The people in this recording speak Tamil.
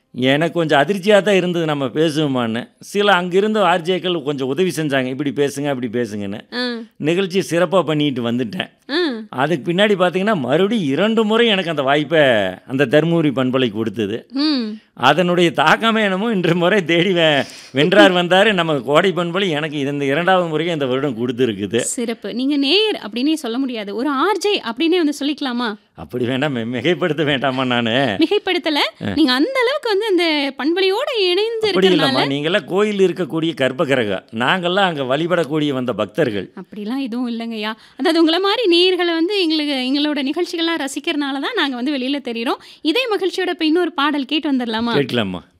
எனக்கு கொஞ்சம் அதிர்ச்சியாக தான் இருந்தது நம்ம பேசுவோமான்னு சில அங்கிருந்த ஆர்ஜேக்கள் கொஞ்சம் உதவி செஞ்சாங்க இப்படி பேசுங்க அப்படி பேசுங்கன்னு ஆ நிகழ்ச்சி சிறப்பாக பண்ணிட்டு வந்துட்டேன் ஆ அதுக்கு பின்னாடி பார்த்தீங்கன்னா மறுபடியும் இரண்டு முறை எனக்கு அந்த வாய்ப்பை அந்த தருமபுரி பண்பலை கொடுத்தது ம் அதனுடைய தாக்கமே என்னமோ இன்று முறை தேடி வெ- வென்றார் வந்தார் நம்ம கோடை பண்பலை எனக்கு இந்த இரண்டாவது முறையும் இந்த வருடம் கொடுத்துருக்குது சிறப்பு நீங்க நேயர் அப்படின்னே சொல்ல முடியாது ஒரு ஆர்ஜே அப்படின்னே வந்து சொல்லிக்கலாமா அப்படி வேண்டாம் மி- மிகைப்படுத்த வேண்டாமா நான் மிகைப்படுத்தல நீங்க அந்த அளவுக்கு வந்து அந்த பண்பலையோட இணைந்து அப்படி இருக்கிறதுனால இல்லைம்மா நீங்களாம் கோயில் இருக்கக்கூடிய கர்ப்பகிரகம் நாங்கள்லாம் அங்கே வழிபடக்கூடிய வந்த பக்தர்கள் அப்படிலாம் எதுவும் இல்லைங்கய்யா அதாவது உங்களை மாதிரி நேயர்களை வந்து எங்களுக்கு எங்களோட நிகழ்ச்சிகள்லாம் ரசிக்கிறனால தான் நாங்கள் வந்து வெளியில் தெரியிறோம் இதே மகிழ்ச்சியோட இப்போ இன்னொரு பாடல் கேட்டு வந்துடலாமா கேட்கலாமா